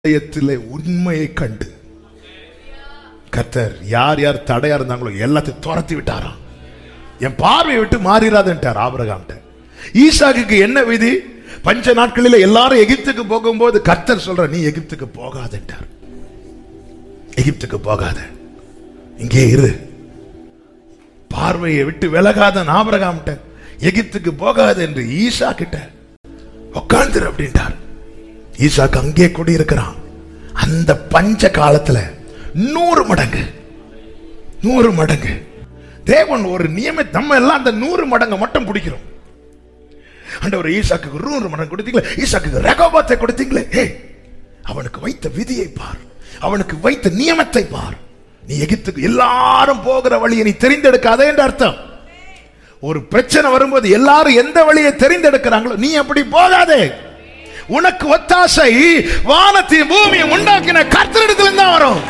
இதயத்திலே உண்மையை கண்டு கர்த்தர் யார் யார் தடையா இருந்தாங்களோ எல்லாத்தையும் துரத்தி விட்டாராம் என் பார்வையை விட்டு மாறிடாதுன்ட்டார் ஆபிரகாம்ட்ட ஈசாக்குக்கு என்ன விதி பஞ்ச நாட்களில எல்லாரும் எகிப்துக்கு போகும்போது கர்த்தர் சொல்ற நீ எகிப்துக்கு போகாதன்ட்டார் எகிப்துக்கு போகாத இங்கே இரு பார்வையை விட்டு விலகாத ஆபிரகாம்ட்ட எகிப்துக்கு போகாத என்று ஈசா கிட்ட உட்கார்ந்துரு அப்படின்ட்டார் ஈசாக்கு அங்கே குடியிருக்கிறான் அந்த பஞ்ச காலத்துல நூறு மடங்கு நூறு மடங்கு தேவன் ஒரு நியம நம்ம எல்லாம் அந்த நூறு மடங்கு மட்டும் பிடிக்கிறோம் ஆண்டவர் ஈசாக்கு நூறு மடங்கு கொடுத்தீங்களே ஈசாக்கு ரகோபாத்தை கொடுத்தீங்களே ஹே அவனுக்கு வைத்த விதியை பார் அவனுக்கு வைத்த நியமத்தை பார் நீ எகிப்துக்கு எல்லாரும் போகிற வழியை நீ தெரிந்தெடுக்காதே என்று அர்த்தம் ஒரு பிரச்சனை வரும்போது எல்லாரும் எந்த வழியை தெரிந்தெடுக்கிறாங்களோ நீ அப்படி போகாதே உனக்கு ஒத்தாசை வானத்தையும் பூமியும் உண்டாக்கின கர்த்தரிடத்துல தான் வரும்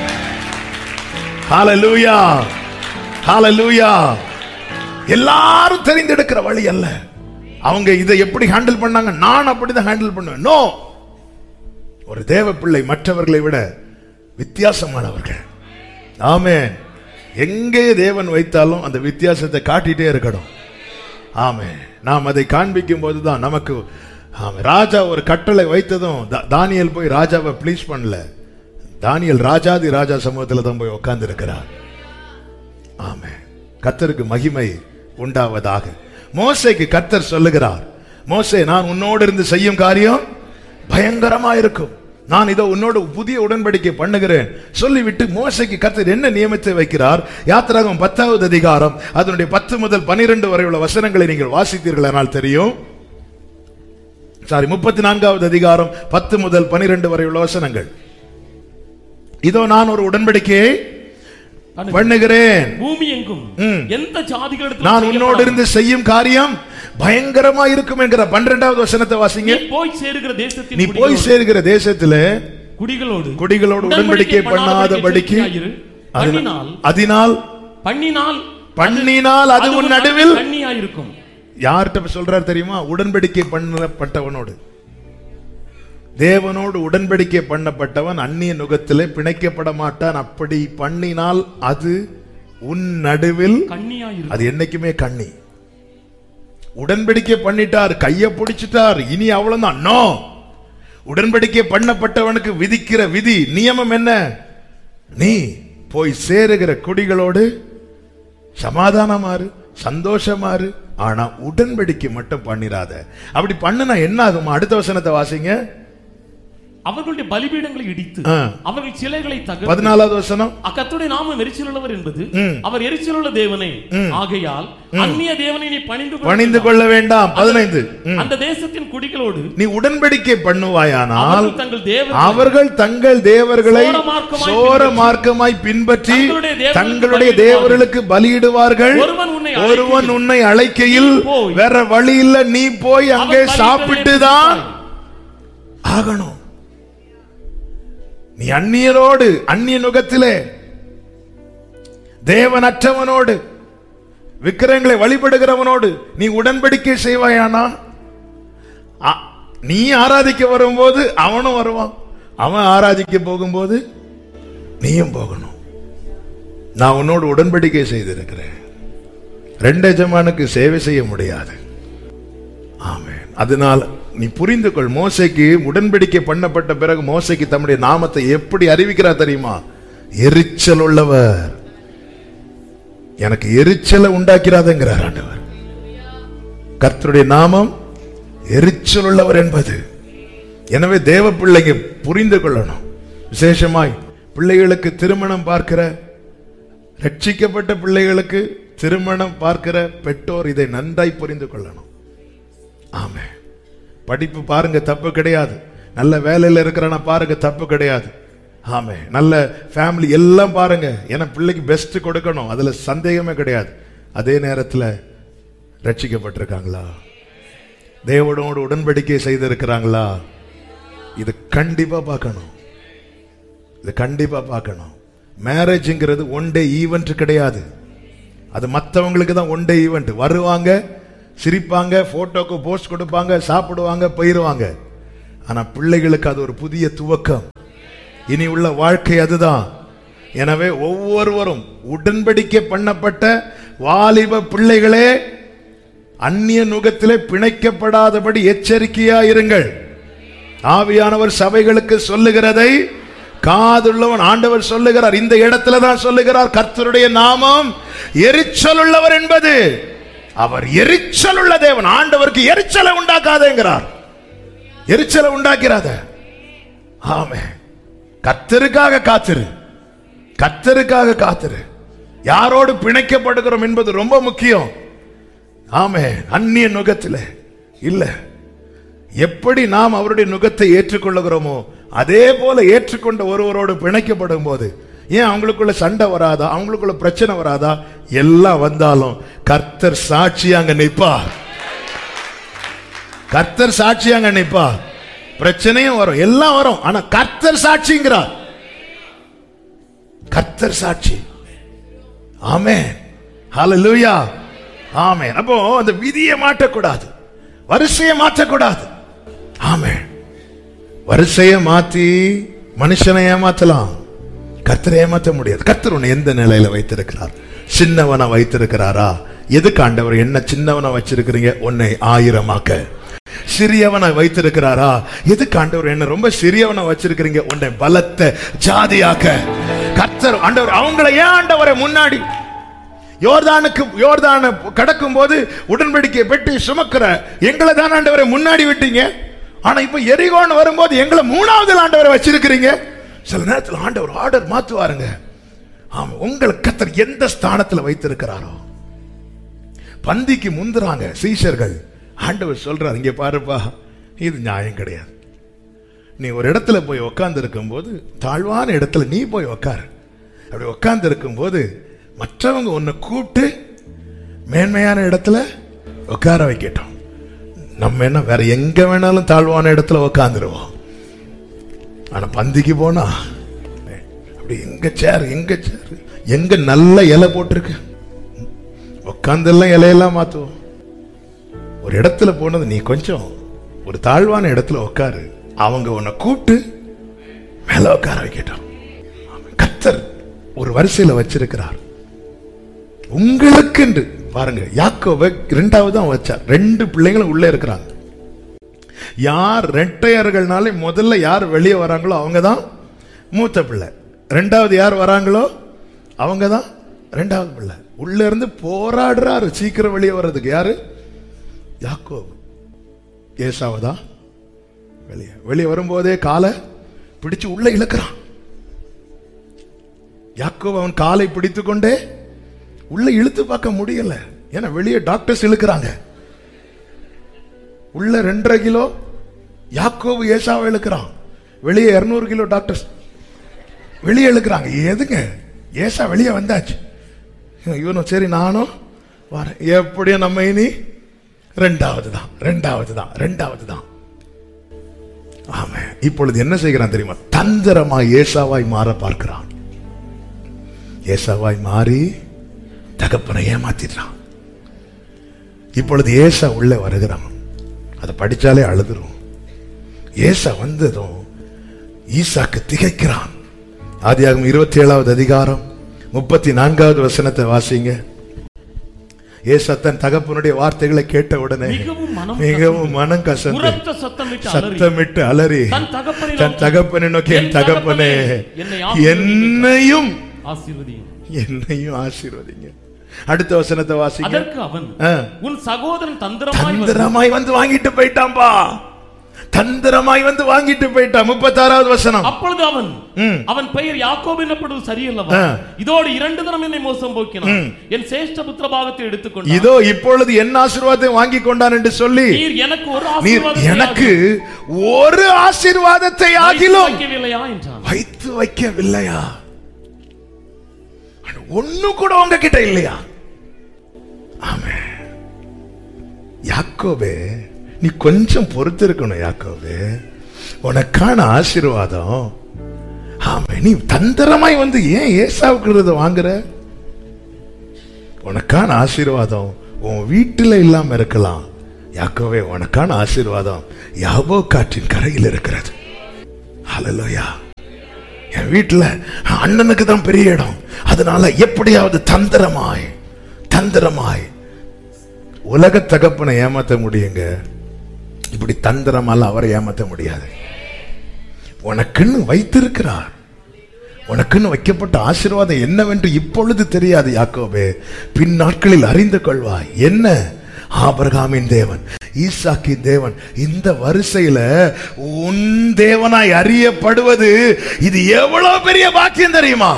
ஹalleluya ஹalleluya எல்லாரும் தெரிந்தெடுக்கிற வழி அல்ல அவங்க இதை எப்படி ஹேண்டில் பண்ணாங்க நான் அப்படிதான் ஹேண்டில் பண்ணுவேன் நோ ஒரு தேவ பிள்ளை மற்றவர்களை விட வித்தியாசமானவர்கள் ஆமே எங்கே தேவன் வைத்தாலும் அந்த வித்தியாசத்தை காட்டிட்டே இருக்கணும் ஆமே நாம் அதை காண்பிக்கும் போதுதான் நமக்கு ஆமே ராஜா ஒரு கட்டளை வைத்ததும் தா- தானியேல் போய் ராஜாவை ப்ளீஸ் பண்ணல தானியேல் ராஜாதி ராஜா சமூகத்தில் தான் போய் உட்கார்ந்து இருக்கிறார் ஆமே கத்தருக்கு மகிமை உண்டாவதாக மோசேக்கு கத்தர் சொல்லுகிறார் மோசே நான் உன்னோடு இருந்து செய்யும் காரியம் பயங்கரமா இருக்கும் நான் இதோ உன்னோடு புதிய உடன்படிக்கை பண்ணுகிறேன் சொல்லிவிட்டு மோசைக்கு கர்த்தர் என்ன நியமித்து வைக்கிறார் யாத்திராகம் பத்தாவது அதிகாரம் அதனுடைய பத்து முதல் பனிரெண்டு வரை உள்ள வசனங்களை நீங்கள் வாசித்தீர்களானால் தெரியும் சாரி முப்பத்தி நான்காவது அதிகாரம் பத்து முதல் பனிரெண்டு வரை உள்ள வசனங்கள் இதோ நான் ஒரு உடன்படிக்கையை பண்ணுகிறேன் பூமி எங்கும் ம். எந்த ஜாதிகளிடத்திலும் நான் உன்னோடு செய்யப்படாத இருந்து செய்யும் காரியம் பயங்கரமா இருக்கும் என்கிற பன்னிரெண்டாவது வசனத்தை வாசிங்க நீ போய் சேருகிற தேசத்தின் நீ போய் குடிகளோடு- சேர்கிற தேசத்துல குடிகளோடு குடிகளோடு உடன்படிக்கை பண்ணாதபடிக்கு எச்சரிக்கையாயிரு. பண்ணினால் அதனால் பண்ணினால் பண்ணினால் அது உன் நடுவில் கண்ணியாயிருக்கும் யார்கிட்ட சொல்றார் தெரியுமா உடன்படிக்கை பண்ணப்பட்டவனோடு தேவனோடு உடன்படிக்கை பண்ணப்பட்டவன் அந்நிய நுகத்திலே பிணைக்கப்பட மாட்டான் அப்படி பண்ணினால் அது உன் நடுவில் கண்ணியாயிருக்கும் அது என்னைக்குமே கண்ணி உடன்படிக்கை பண்ணிட்டார் கைய பிடிச்சிட்டார் இனி அவ்வளவுதான் நோ உடன்படிக்கை பண்ணப்பட்டவனுக்கு விதிக்கிற விதி நியமம் என்ன நீ போய் சேருகிற குடிகளோடு சமாதானமாறு சந்தோஷமாறு ஆனா உடன்படிக்கை மட்டும் பண்ணிராத அப்படி பண்ணுனா என்ன ஆகுமா அடுத்த வசனத்தை வாசிங்க அவர்களுடைய பலிபீடங்களை இடித்து ஆ. அவர்கள் சிலைகளை தகர்த்து பதினாலாவது வசனம் அக்கத்துடைய நாமம் எரிச்சலுள்ளவர் என்பது ம். அவர் எரிச்சலுள்ள தேவனே ஆகையால் அந்நிய தேவனை நீ பணிந்து கொள்ள பணிந்து வேண்டாம். கொள்ள வேண்டாம் பதினைந்து ம். அந்த தேசத்தின் குடிகளோடு நீ உடன்படிக்கை பண்ணுவாயானால் அவர்கள் தங்கள் தேவ அவர்கள் தங்கள் தேவர்களை சோரமார்க்கமாய் சோர மார்க்கமாய் பின்பற்றி தங்களுடைய தேவர்களுக்கு தங்களுடைய பலியிடுவார்கள். தேவர்களுக்கு பலியிடுவார்கள் ஒருவன் உன்னை ஒருவன் அழைக்கையில் உன்னை அழைக்கையில் நீ போய் வேற வழி இல்ல நீ போய் அங்கே அவன் சாப்பிட்டு தான் ஆகணும் நீ அந்நியரோடு அந்நிய நுகத்திலே தேவனற்றவனோடு விக்கிரங்களை வழிபடுகிறவனோடு நீ உடன்படிக்கை செய்வாயானா அ- நீ ஆராதிக்க வரும்போது அவனும் வருவான் அவன் ஆராதிக்க போகும்போது நீயும் போகணும் நான் உன்னோடு உடன்படிக்கை செய்திருக்கிறேன் ரெண்டு எஜமானுக்கு சேவை செய்ய முடியாது ஆமென் அதனால் நீ புரிந்து கொள் மோசைக்கு உடன்படிக்கை பண்ணப்பட்ட பிறகு மோசைக்கு தம்முடைய நாமத்தை எப்படி அறிவிக்கிறார் தெரியுமா எரிச்சல் உள்ளவர் எனக்கு எரிச்சலை உண்டாக்கிறாதுங்கிறார் ஆண்டவர் கர்த்தருடைய நாமம் எரிச்சல் உள்ளவர் என்பது எனவே தேவ பிள்ளைங்க புரிந்து கொள்ளணும் விசேஷமாய் பிள்ளைகளுக்கு திருமணம் பார்க்கிற ரட்சிக்கப்பட்ட பிள்ளைகளுக்கு திருமணம் பார்க்கிற பெற்றோர் இதை நன்றாய் புரிந்து கொள்ளணும் ஆமே படிப்பு பாருங்க தப்பு கிடையாது நல்ல வேலையில் இருக்கிறனா பாருங்க தப்பு கிடையாது ஆமே நல்ல ஃபேமிலி எல்லாம் பாருங்க ஏன்னா பிள்ளைக்கு பெஸ்ட் கொடுக்கணும் அதுல சந்தேகமே கிடையாது அதே நேரத்தில் ரட்சிக்கப்பட்டிருக்காங்களா தேவனோடு உடன்படிக்கை செய்திருக்கிறாங்களா இது கண்டிப்பா பார்க்கணும் இது கண்டிப்பா பார்க்கணும் மேரேஜ்ங்கிறது ஒன் டே ஈவெண்ட் கிடையாது அது மற்றவங்களுக்கு தான் ஒன் டே ஈவெண்ட் வருவாங்க சிரிப்பாங்க போட்டோக்கு போஸ்ட் கொடுப்பாங்க சாப்பிடுவாங்க போயிருவாங்க ஆனா பிள்ளைகளுக்கு அது ஒரு புதிய துவக்கம் இனி உள்ள வாழ்க்கை அதுதான் எனவே ஒவ்வொருவரும் உடன்படிக்கை பண்ணப்பட்ட வாலிப பிள்ளைகளே அந்நிய நுகத்திலே பிணைக்கப்படாதபடி எச்சரிக்கையா இருங்கள் ஆவியானவர் சபைகளுக்கு சொல்லுகிறதை காதுள்ளவன் ஆண்டவர் சொல்லுகிறார் இந்த இடத்துல தான் சொல்லுகிறார் கர்த்தருடைய நாமம் எரிச்சல் உள்ளவர் என்பது அவர் எரிச்சல் உள்ள தேவன் ஆண்டவருக்கு எரிச்சலை உண்டாக்காதேங்கிறார் எரிச்சலை உண்டாக்கிறாத ஆமே கர்த்தருக்காக காத்திரு கர்த்தருக்காக காத்திரு யாரோடு பிணைக்கப்படுகிறோம் என்பது ரொம்ப முக்கியம் ஆமே அந்நிய நுகத்தில் இல்ல எப்படி நாம் அவருடைய நுகத்தை ஏற்றுக்கொள்ளுகிறோமோ அதே போல ஏற்றுக்கொண்ட ஒருவரோடு பிணைக்கப்படும் போது ஏன் அவங்களுக்குள்ள சண்டை வராதா அவங்களுக்குள்ள பிரச்சனை வராதா எல்லாம் வந்தாலும் கர்த்தர் சாட்சி அங்க நிற்பார் கர்த்தர் சாட்சி அங்க நிற்பார் பிரச்சனையும் வரும் எல்லாம் வரும் ஆனா கர்த்தர் சாட்சிங்கிறார் கர்த்தர் சாட்சி ஆமே ஹalleluya ஆமே அப்போ அந்த விதியை மாற்றக்கூடாது வரிசையை மாற்றக்கூடாது ஆமே வரிசையை மாத்தி மனுஷனை ஏமாத்தலாம் கர்த்தரை ஏமாத்த முடியாது கர்த்தர் உன்னை எந்த நிலையில வைத்திருக்கிறார் சின்னவனை வைத்திருக்கிறாரா எதுக்கு ஆண்டவர் என்ன சின்னவனை வச்சிருக்கிறீங்க உன்னை ஆயிரமாக்க சிறியவனை வைத்திருக்கிறாரா எதுக்கு ஆண்டவர் என்ன ரொம்ப சிறியவனை வச்சிருக்கிறீங்க உன்னை பலத்த ஜாதியாக்க கர்த்தர் ஆண்டவர் அவங்கள ஏன் ஆண்டவரை முன்னாடி யோர்தானுக்கு யோர்தான கடக்கும் போது உடன்படிக்கை பெட்டி சுமக்கிற எங்களை தான் ஆண்டவரை முன்னாடி விட்டீங்க ஆனா இப்ப எரிகோன் வரும்போது எங்களை மூணாவது ஆண்டவரை வச்சிருக்கிறீங்க சில நேரத்தில் ஆண்டவர் ஆர்டர் மாத்துவாருங்க ஆமா உங்களை கத்தர் எந்த ஸ்தானத்துல வைத்திருக்கிறாரோ பந்திக்கு முந்துறாங்க சீஷர்கள் ஆண்டவர் சொல்றார் இங்க பாருப்பா இது நியாயம் கிடையாது நீ ஒரு இடத்துல போய் உக்காந்து இருக்கும்போது தாழ்வான இடத்துல நீ போய் உக்காரு அப்படி உக்காந்து இருக்கும்போது மற்றவங்க உன்னை கூப்பிட்டு மேன்மையான இடத்துல உட்கார வைக்கட்டும் நம்ம என்ன வேற எங்க வேணாலும் தாழ்வான இடத்துல உக்காந்துருவோம் ஆனா பந்திக்கு போனா அப்படி எங்க சேர் எங்க சேர் எங்க நல்ல இலை போட்டிருக்கு உட்காந்தெல்லாம் இலையெல்லாம் மாத்துவோம் ஒரு இடத்துல போனது நீ கொஞ்சம் ஒரு தாழ்வான இடத்துல உட்காரு அவங்க உன்னை கூப்பிட்டு மேல உட்கார வைக்கட்டும் கத்தர் ஒரு வரிசையில வச்சிருக்கிறார் உங்களுக்கு என்று பாருங்க யாக்கோவை ரெண்டாவது தான் வச்சார் ரெண்டு பிள்ளைங்களும் உள்ள இருக்கிறாங்க யார் ரெட்டையர்கள்னாலே முதல்ல யார் வெளியே வராங்களோ அவங்க தான் மூத்த பிள்ளை ரெண்டாவது யார் வராங்களோ அவங்க தான் ரெண்டாவது பிள்ளை உள்ள இருந்து போராடுறாரு சீக்கிரம் வெளியே வர்றதுக்கு யாரு யாக்கோபு ஏசாவதா வெளியே வெளியே வரும்போதே காலை பிடிச்சு உள்ள இழுக்கிறான் யாக்கோபு அவன் காலை பிடித்து கொண்டே உள்ள இழுத்து பார்க்க முடியல ஏன்னா வெளியே டாக்டர்ஸ் இழுக்கிறாங்க உள்ள ரெண்டரை கிலோ யாக்கோபு ஏசாவை இழுக்கிறான் வெளியே இருநூறு கிலோ டாக்டர்ஸ் வெளியே இழுக்கிறாங்க எதுங்க ஏசா வெளியே வந்தாச்சு இவனும் சரி நானும் வரேன் எப்படியும் நம்ம இனி ரெண்டாவது தான் ரெண்டாவது தான் ரெண்டாவது தான் ஆமா இப்பொழுது என்ன செய்கிறான் தெரியுமா தந்திரமாய் ஏசாவாய் மாற பார்க்கிறான் ஏசாவாய் மாறி தகப்பனை ஏமாத்திட்டான் இப்பொழுது ஏசா உள்ள வருகிறான் அதை படிச்சாலே அழுதுரும் ஏசா வந்ததும் ஈசாக்கு திகைக்கிறான் ஆதியாகும் இருபத்தி ஏழாவது அதிகாரம் முப்பத்தி நான்காவது வசனத்தை வாசிங்க ஏசா தன் தகப்பனுடைய வார்த்தைகளை கேட்ட உடனே மிகவும் மனம் மிகவும் மனம் கசந்து உரத்த சத்தமிட்டு அலறி சத்தமிட்டு அலறி தன் தகப்பனை தன் தகப்பனை நோக்கி என் தகப்பனே என்னை என்னையும் ஆசீர்வதியும் என்னையும் ஆசீர்வதிங்க அடுத்த வசனத்தை வாசிங்க அதற்கு அவன் ஆ. உன் சகோதரன் தந்திரமாய் வந்து தந்திரமாய் வந்து வாங்கிட்டு போயிட்டான்பா தந்திரமாய் வந்து வாங்கிட்டு போயிட்டான் முப்பத்தாறாவது வசனம் அப்பொழுது அவன் ம். அவன் பெயர் யாக்கோபு என்னப்படுவது சரியல்லவா ஆ. இதோடு இரண்டு தரம் என்னை மோசம் போக்கினான் என் சேஷ்ட புத்திர பாகத்தை எடுத்துக்கொண்டான் இதோ இப்பொழுது என்ன ஆசீர்வாதத்தை வாங்கி கொண்டான் என்று சொல்லி நீர் எனக்கு ஒரு நீர் ஆசீர்வாதத்தை எனக்கு ஒரு ஆசீர்வாதத்தை வைத்து ஆகிலும் வைக்கவில்லையா என்றான் வைத்து வைக்கவில்லையா ஒண்ணு கூட உங்ககிட்ட இல்லையா ஆமே யாக்கோபே நீ கொஞ்சம் பொறுத்து இருக்கணும் யாக்கோபே உனக்கான ஆசீர்வாதம் ஆமே நீ தந்திரமாய் வந்து ஏன் ஏசாவுக்கு வாங்குற உனக்கான ஆசீர்வாதம் உன் வீட்டுல இல்லாம இருக்கலாம் யாக்கோவே உனக்கான ஆசீர்வாதம் யாபோ காற்றின் கரையில் இருக்கிறது ஹalleluya என் வீட்டுல அண்ணனுக்கு தான் பெரிய இடம் அதனால எப்படியாவது தந்திரமாய் தந்திரமாய் உலக தகப்பனை ஏமாத்த முடியுங்க இப்படி தந்திரமால அவரை ஏமாத்த முடியாது உனக்குன்னு வைத்திருக்கிறார் உனக்குன்னு வைக்கப்பட்ட ஆசீர்வாதம் என்னவென்று இப்பொழுது தெரியாது யாக்கோபே பின் நாட்களில் அறிந்து கொள்வாய் என்ன ஆபிரகாமின் தேவன் ஈசாக்கின் தேவன் இந்த வரிசையில உன் தேவனாய் அறியப்படுவது இது எவ்வளவு பெரிய பாக்கியம் தெரியுமா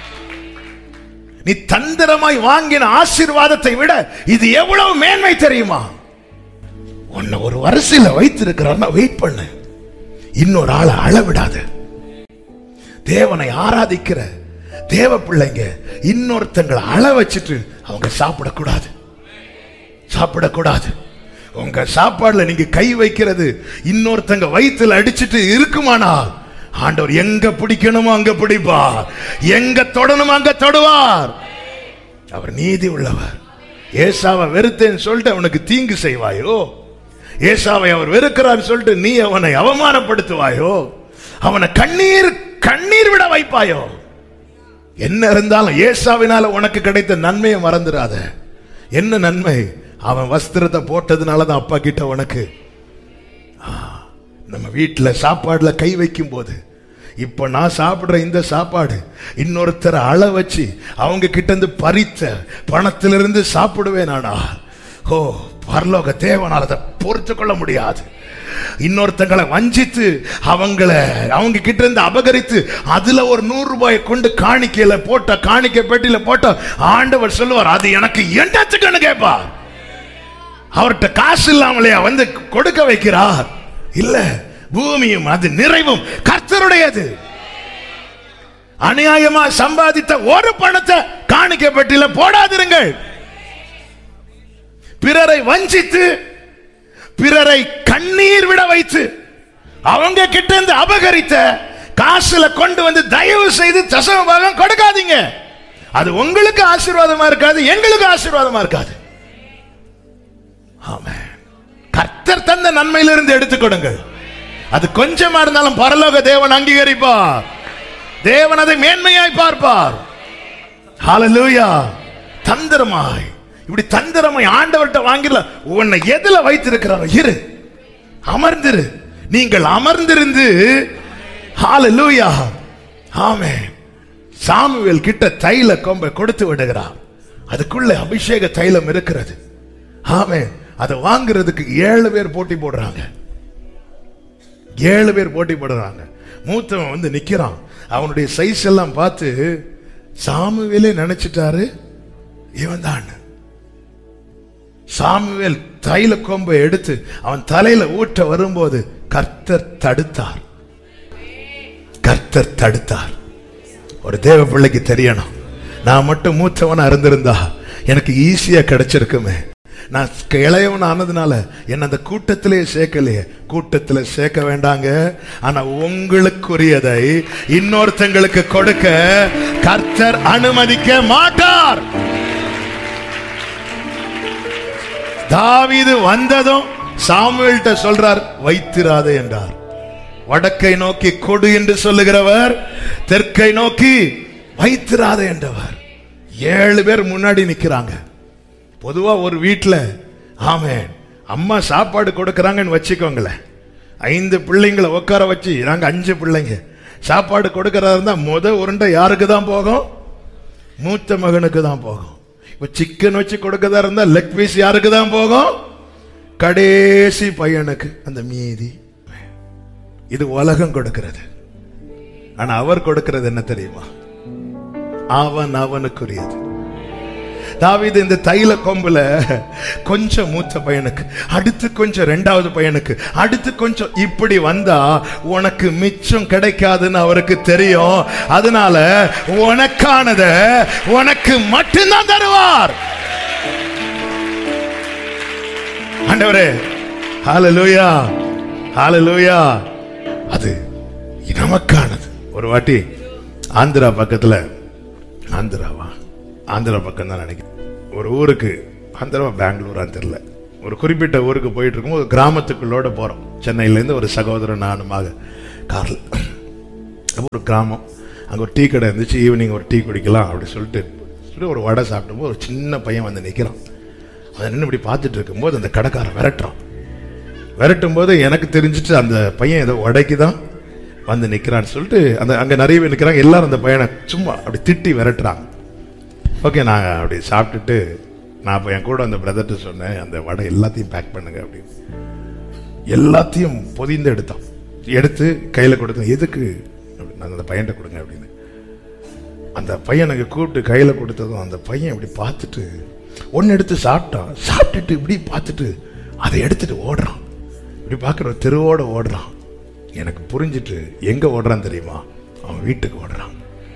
நீ தந்திரமாய் வாங்கின ஆசீர்வாதத்தை விட இது எவ்வளவு மேன்மை தெரியுமா உன்னை ஒரு வரிசையில வைத்திருக்கிறார்னா வெயிட் பண்ணு இன்னொரு ஆளை அளவிடாத தேவனை ஆராதிக்கிற தேவ பிள்ளைங்க இன்னொருத்தங்களை அள வச்சுட்டு அவங்க சாப்பிடக்கூடாது சாப்பிடக்கூடாது உங்க சாப்பாடுல நீங்க கை வைக்கிறது இன்னொருத்தங்க வயித்துல அடிச்சிட்டு இருக்குமானால் ஆண்டவர் எங்க பிடிக்கணுமோ அங்க பிடிப்பார் எங்க தொடணுமோ அங்க தொடுவார் அவர் நீதி உள்ளவர் ஏசாவை வெறுத்தேன்னு சொல்லிட்டு அவனுக்கு தீங்கு செய்வாயோ ஏசாவை அவர் வெறுக்கிறார் சொல்லிட்டு நீ அவனை அவமானப்படுத்துவாயோ அவனை கண்ணீர் கண்ணீர் விட வைப்பாயோ என்ன இருந்தாலும் ஏசாவினால உனக்கு கிடைத்த நன்மையை மறந்துடாத என்ன நன்மை அவன் வஸ்திரத்தை போட்டதுனால தான் அப்பா கிட்ட உனக்கு ஆ, நம்ம வீட்டுல சாப்பாடுல கை வைக்கும் போது இப்ப நான் சாப்பிடுற இந்த சாப்பாடு இன்னொருத்தரை அள வச்சு அவங்க கிட்ட இருந்து பறித்த பணத்திலிருந்து சாப்பிடுவேன் நானா ஓ பரலோக தேவனால் அதை பொறுத்து கொள்ள முடியாது இன்னொருத்தங்களை வஞ்சித்து அவங்கள அவங்க கிட்ட இருந்து அபகரித்து அதுல ஒரு நூறு ரூபாயை கொண்டு காணிக்கையில போட்ட காணிக்கை பெட்டியில போட்ட ஆண்டவர் சொல்லுவார் அது எனக்கு என்னத்துக்குன்னு கேட்பார் அவர்கிட்ட காசு இல்லாமலையா வந்து கொடுக்க வைக்கிறார் இல்ல பூமியும் அது நிறைவும் கர்த்தருடையது அநியாயமா சம்பாதித்த ஒரு பணத்தை காணிக்கை பெட்டியில போடாதிருங்கள் பிறரை வஞ்சித்து பிறரை கண்ணீர் விட வைத்து அவங்க கிட்ட இருந்து அபகரித்த காசுல கொண்டு வந்து தயவு செய்து தசம பாகம் கொடுக்காதீங்க அது உங்களுக்கு ஆசீர்வாதமா இருக்காது எங்களுக்கு ஆசீர்வாதமா இருக்காது ஆமென். கர்த்தர் தந்த நன்மையிலிருந்து எடுத்துக் கொடுங்கள் அது கொஞ்சமா இருந்தாலும் பரலோக தேவன் அங்கீகரிப்பார் தேவன் அதை மேன்மையாய் பார்ப்பார் ஹalleluya தந்திரமாய் இப்படி தந்திரமாய் ஆண்டவர்கிட்ட வாங்கிடல உன்னை எதுல வைத்திருக்கிறாரோ இரு அமர்ந்திரு நீங்கள் அமர்ந்திருந்து ஹalleluya ஆமென் சாமுவேல் கிட்ட தைல கொம்பை கொடுத்து விடுகிறார் அதுக்குள்ள அபிஷேக தைலம் இருக்கிறது ஆமென் அதை வாங்குறதுக்கு ஏழு பேர் போட்டி போடுறாங்க ஏழு பேர் போட்டி போடுறாங்க மூத்தவன் வந்து நிக்கிறான் அவனுடைய சைஸ் எல்லாம் பார்த்து சாமுவேலே நினைச்சிட்டாரு இவன் தான் சாமுவேல் தைல கொம்பை எடுத்து அவன் தலையில ஊட்ட வரும்போது கர்த்தர் தடுத்தார் கர்த்தர் தடுத்தார் ஒரு தேவ பிள்ளைக்கு தெரியணும் நான் மட்டும் மூத்தவனா இருந்திருந்தா எனக்கு ஈஸியா கிடைச்சிருக்குமே நான் இளையவன் ஆனதுனால என்ன அந்த கூட்டத்திலே சேர்க்கலையே கூட்டத்துல சேர்க்க வேண்டாங்க ஆனா உங்களுக்குரியதை இன்னொருத்தங்களுக்கு கொடுக்க கர்த்தர் அனுமதிக்க மாட்டார் தாவீது வந்ததும் சாமுவேல்ட்ட சொல்றார் வைத்திராதே என்றார் வடக்கை நோக்கி கொடு என்று சொல்லுகிறவர் தெற்கை நோக்கி வைத்திராதே என்றவர் ஏழு பேர் முன்னாடி நிக்கிறாங்க பொதுவா ஒரு வீட்டுல ஆமென் அம்மா சாப்பாடு கொடுக்கறாங்கன்னு வச்சுக்கோங்களேன் ஐந்து பிள்ளைங்களை உட்கார வச்சு நாங்க அஞ்சு பிள்ளைங்க சாப்பாடு கொடுக்கறதா இருந்தா முத உருண்டை யாருக்கு தான் போகும் மூத்த மகனுக்கு தான் போகும் இப்ப சிக்கன் வச்சு கொடுக்கறதா இருந்தா லெக் பீஸ் யாருக்கு தான் போகும் கடைசி பையனுக்கு அந்த மீதி இது உலகம் கொடுக்கிறது ஆனா அவர் கொடுக்கிறது என்ன தெரியுமா அவன் அவனுக்குரியது தாவீது இந்த தைல கொம்புல கொஞ்சம் மூத்த பையனுக்கு அடுத்து கொஞ்சம் ரெண்டாவது பையனுக்கு அடுத்து கொஞ்சம் இப்படி வந்தா உனக்கு மிச்சம் கிடைக்காதுன்னு அவருக்கு தெரியும் அதனால உனக்கானத உனக்கு மட்டும்தான் தருவார் ஆண்டவரே ஹalleluya ஹalleluya அது நமக்கானது ஒரு வாட்டி ஆந்திரா பக்கத்துல ஆந்திராவா ஆந்திரா பக்கம் தான் நினைக்கிறேன் ஒரு ஊருக்கு ஆந்திராவா பெங்களூரா தெரியல ஒரு குறிப்பிட்ட ஊருக்கு போயிட்டு இருக்கும் ஒரு கிராமத்துக்குள்ளோட போறோம் சென்னையிலேருந்து ஒரு சகோதரன் நானுமாக காரில் அப்போ ஒரு கிராமம் அங்கே ஒரு டீ கடை இருந்துச்சு ஈவினிங் ஒரு டீ குடிக்கலாம் அப்படி சொல்லிட்டு சொல்லிட்டு ஒரு வடை சாப்பிடும்போது ஒரு சின்ன பையன் வந்து நிற்கிறான் அதை நின்று இப்படி பார்த்துட்டு இருக்கும்போது அந்த கடைக்காரன் விரட்டுறான் விரட்டும் போது எனக்கு தெரிஞ்சிட்டு அந்த பையன் ஏதோ உடைக்கு தான் வந்து நிற்கிறான்னு சொல்லிட்டு அந்த அங்கே நிறைய பேர் நிற்கிறாங்க எல்லாரும் அந்த பையனை சும்மா அப்படி திட்டி விரட்டுறாங்க ஓகே நான் அப்படி சாப்பிட்டுட்டு நான் அப்போ என் கூட அந்த பிரதர்கிட்ட சொன்னேன் அந்த வடை எல்லாத்தையும் பேக் பண்ணுங்க அப்படின்னு எல்லாத்தையும் பொதிந்து எடுத்தான் எடுத்து கையில் கொடுத்தேன் எதுக்கு அப்படின்னு, நான் அந்த பையன்கிட்ட கொடுங்க அப்படின்னு அந்த பையனுக்கு கூப்பிட்டு கையில் கொடுத்ததும் அந்த பையன் இப்படி பார்த்துட்டு ஒன்று எடுத்து சாப்பிட்டான் சாப்பிட்டுட்டு இப்படி பார்த்துட்டு அதை எடுத்துட்டு ஓடுறான் இப்படி பார்க்குற தெருவோட ஓடுறான் எனக்கு புரிஞ்சிட்டு எங்கே ஓடுறான் தெரியுமா அவன் வீட்டுக்கு ஓடுறான்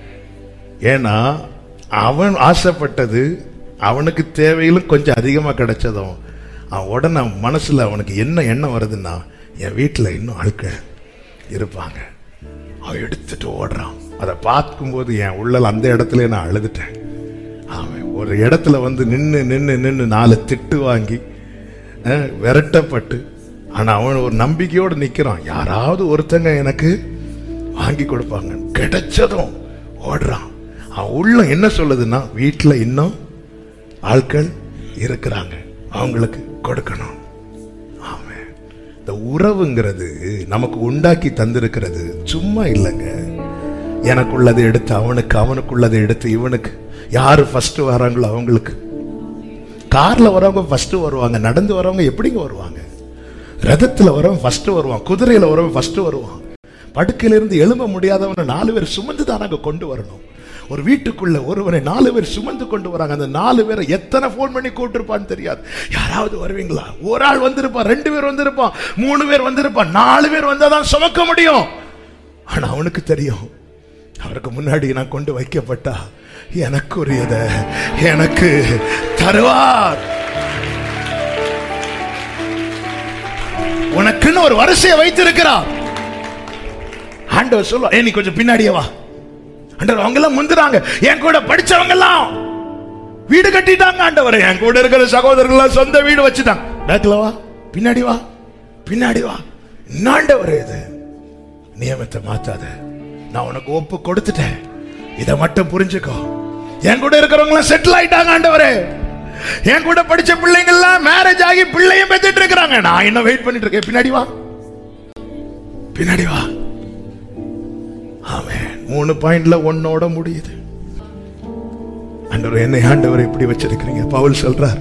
ஏன்னா அவன் ஆசைப்பட்டது அவனுக்கு தேவையிலும் கொஞ்சம் அதிகமாக கிடைச்சதும் அவன் உடனே அவன் மனசுல அவனுக்கு என்ன எண்ணம் வருதுன்னா என் வீட்டில் இன்னும் ஆட்கள் இருப்பாங்க அவன் எடுத்துட்டு ஓடுறான் அதை பார்க்கும்போது என் உள்ளல் அந்த இடத்துல நான் அழுதுட்டேன் அவன் ஒரு இடத்துல வந்து நின்று நின்று நின்று நாலு திட்டு வாங்கி அஹ், விரட்டப்பட்டு ஆனா அவன் ஒரு நம்பிக்கையோடு நிக்கிறான் யாராவது ஒருத்தங்க எனக்கு வாங்கி கொடுப்பாங்க கிடைச்சதும் ஓடுறான் அவன் உள்ள என்ன சொல்லுதுன்னா வீட்டில் இன்னும் ஆட்கள் இருக்கிறாங்க அவங்களுக்கு கொடுக்கணும் ஆமென். இந்த உறவுங்கிறது நமக்கு உண்டாக்கி தந்திருக்கிறது சும்மா இல்லைங்க எனக்குள்ளதை எடுத்து அவனுக்கு அவனுக்குள்ளதை எடுத்து இவனுக்கு யாரு ஃபர்ஸ்ட் வராங்களோ அவங்களுக்கு கார்ல வரவங்க ஃபர்ஸ்ட் வருவாங்க நடந்து வரவங்க எப்படிங்க வருவாங்க ரதத்துல வரவன் ஃபர்ஸ்ட் வருவான் குதிரையில வரவன் ஃபர்ஸ்ட் வருவான் படுக்கையில இருந்து எழும்ப முடியாதவனை நாலு பேர் சுமந்து தான் அங்க கொண்டு வரணும் ஒரு வீட்டுக்குள்ள ஒருவனை நாலு பேர் சுமந்து கொண்டு வராங்க அந்த நாலு பேரை எத்தனை ஃபோன் பண்ணி கூப்பிட்டுருப்பான்னு தெரியாது யாராவது வருவீங்களா ஒரு ஆள் வந்திருப்பான் ரெண்டு பேர் வந்திருப்பான் மூணு பேர் வந்திருப்பான் நாலு பேர் வந்தாதான் சுமக்க முடியும் ஆனா அவனுக்கு தெரியும் அவருக்கு முன்னாடி நான் கொண்டு வைக்கப்பட்டா எனக்குரியத எனக்கு தருவார் உனக்குன்னு ஒரு வரிசையை வைத்திருக்கிறார் ஆண்டவர் சொல்லுவா ஏ நீ கொஞ்சம் பின்னாடியே வா ஆண்டவர் அவங்க எல்லாம் முந்துறாங்க என் கூட படிச்சவங்க எல்லாம் வீடு கட்டிட்டாங்க ஆண்டவர் என் கூட இருக்கிற சகோதரர்கள் எல்லாம் சொந்த வீடு வச்சுட்டாங்க பேக்ல வா பின்னாடி வா பின்னாடி வா என்ன ஆண்டவர் இது நியமத்தை மாத்தாத நான் உனக்கு ஒப்பு கொடுத்துட்டேன் இதை மட்டும் புரிஞ்சுக்கோ என் கூட இருக்கிறவங்க எல்லாம் செட்டில் ஆயிட்டாங்க ஆண்டவரே என் கூட படிச்ச பிள்ளைங்க எல்லாம் மேரேஜ் ஆகி பிள்ளையும் பெத்துட்டு இருக்கிறாங்க நான் என்ன வெயிட் பண்ணிட்டு இருக்கேன் பின்னாடி வா பின்னாடி வா ஆமென் மூணு பாயிண்ட்ல ஒன்னோட முடியுது ஆண்டவர் என்னை ஆண்டவர் இப்படி வச்சிருக்கிறீங்க பவுல் சொல்றார்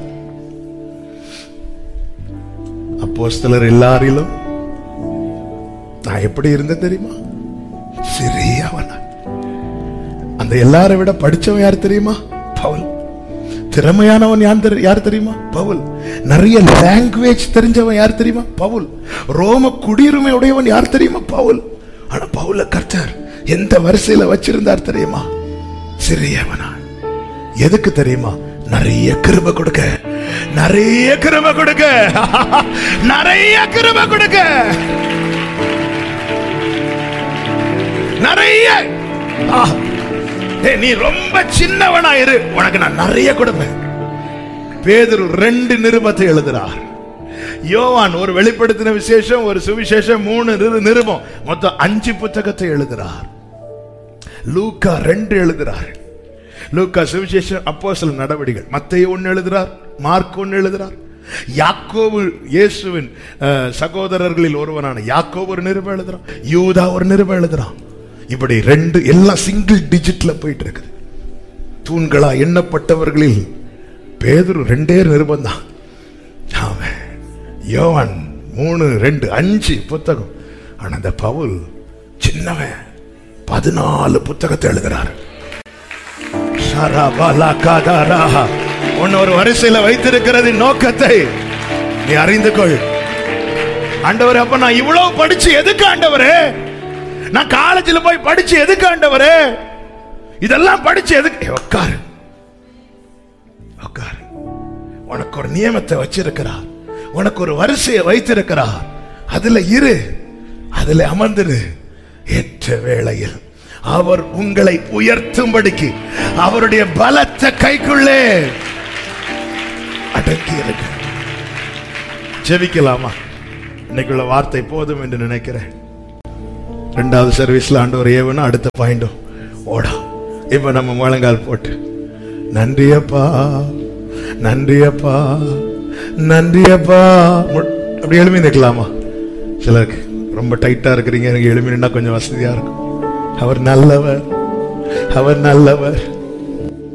அப்போஸ்தலர் எல்லாரிலும் நான் எப்படி இருந்தேன் தெரியுமா சிறியவனா அந்த எல்லாரை விட படிச்சவன் யார் தெரியுமா பவுல் திறமையானவன் யார் தெரி- யார் தெரியுமா பவுல் நிறைய லாங்குவேஜ் தெரிஞ்சவன் யார் தெரியுமா பவுல் ரோம குடியுரிமை உடையவன் யார் தெரியுமா பவுல் ஆனா பவுல கர்த்தர் எந்த வரிசையில வச்சிருந்தார் தெரியுமா சிறியவனா எதுக்கு தெரியுமா நிறைய கிருப கொடுக்க நிறைய கிருப கொடுக்க நிறைய கிருப கொடுக்க நிறைய ஆ. ஏய், நீ ரொம்ப சின்னவனா இரு உனக்கு நான் நிறைய கொடுப்பேன் பேதுரு ரெண்டு நிருபத்தை எழுதுறார் யோவான் ஒரு வெளிப்படுத்தின விசேஷம் ஒரு சுவிசேஷம் மூணு நிரு- நிருபம் மொத்தம் அஞ்சு புத்தகத்தை எழுதுறார் லூக்கா ரெண்டு எழுதுறார் லூக்கா சுவிசேஷம் அப்போ சில நடவடிக்கைகள் மத்தைய ஒன்னு எழுதுறார் மார்க் ஒன்னு எழுதுறார் யாக்கோபு இயேசுவின் அஹ், சகோதரர்களில் ஒருவனான யாக்கோபு ஒரு நிருபம் எழுதுறான் யூதா ஒரு நிருபம் எழுதுறான் இப்படி ரெண்டு எல்லாம் சிங்கிள் டிஜிட்ல போயிட்டு இருக்குது தூண்களா எண்ணப்பட்டவர்களில் பேதுரு ரெண்டே நிருபம் தான் ஆமென். யோவான் மூணு ரெண்டு அஞ்சு புத்தகம் ஆனா அந்த பவுல் சின்னவன் பதினாலு புத்தகத்தை எழுதுறாரு ஷரபலகதரா. உன்னை ஒரு வரிசையில வைத்திருக்கிறது நோக்கத்தை நீ அறிந்து கொள் ஆண்டவரே அப்ப நான் இவ்வளவு படிச்சு எதுக்கு ஆண்டவரே நான் காலேஜில் போய் படிச்சு எதுக்கு ஆண்டவரே இதெல்லாம் படிச்சு எதுக்கு ஏய், உட்காரு உட்காரு உனக்கு ஒரு நியமத்தை வச்சிருக்கிறார் உனக்கு ஒரு வரிசையை வைத்திருக்கிறார் அதுல இரு அதுல அமர்ந்திரு ஏற்ற வேளையில் அவர் உங்களை உயர்த்தும்படிக்கு அவருடைய பலத்த கைக்குள்ளே அடங்கி இருக்க ஜெபிக்கலாமா இன்னைக்குள்ள வார்த்தை போதும் என்று நினைக்கிறேன் ரெண்டாவது சர்வீஸ்ல ஆண்டவர் ஏவனும் அடுத்த பாயிண்டும் ஓடா இப்ப நம்ம முழங்கால் போட்டு நன்றியப்பா நன்றியப்பா நன்றியப்பா மு- அப்படி எழுப்பி நிற்கலாமா சிலருக்கு ரொம்ப டைட்டா இருக்கிறீங்க எனக்கு எழுப்பி நின்னா கொஞ்சம் வசதியா இருக்கும் அவர் நல்லவர் அவர் நல்லவர்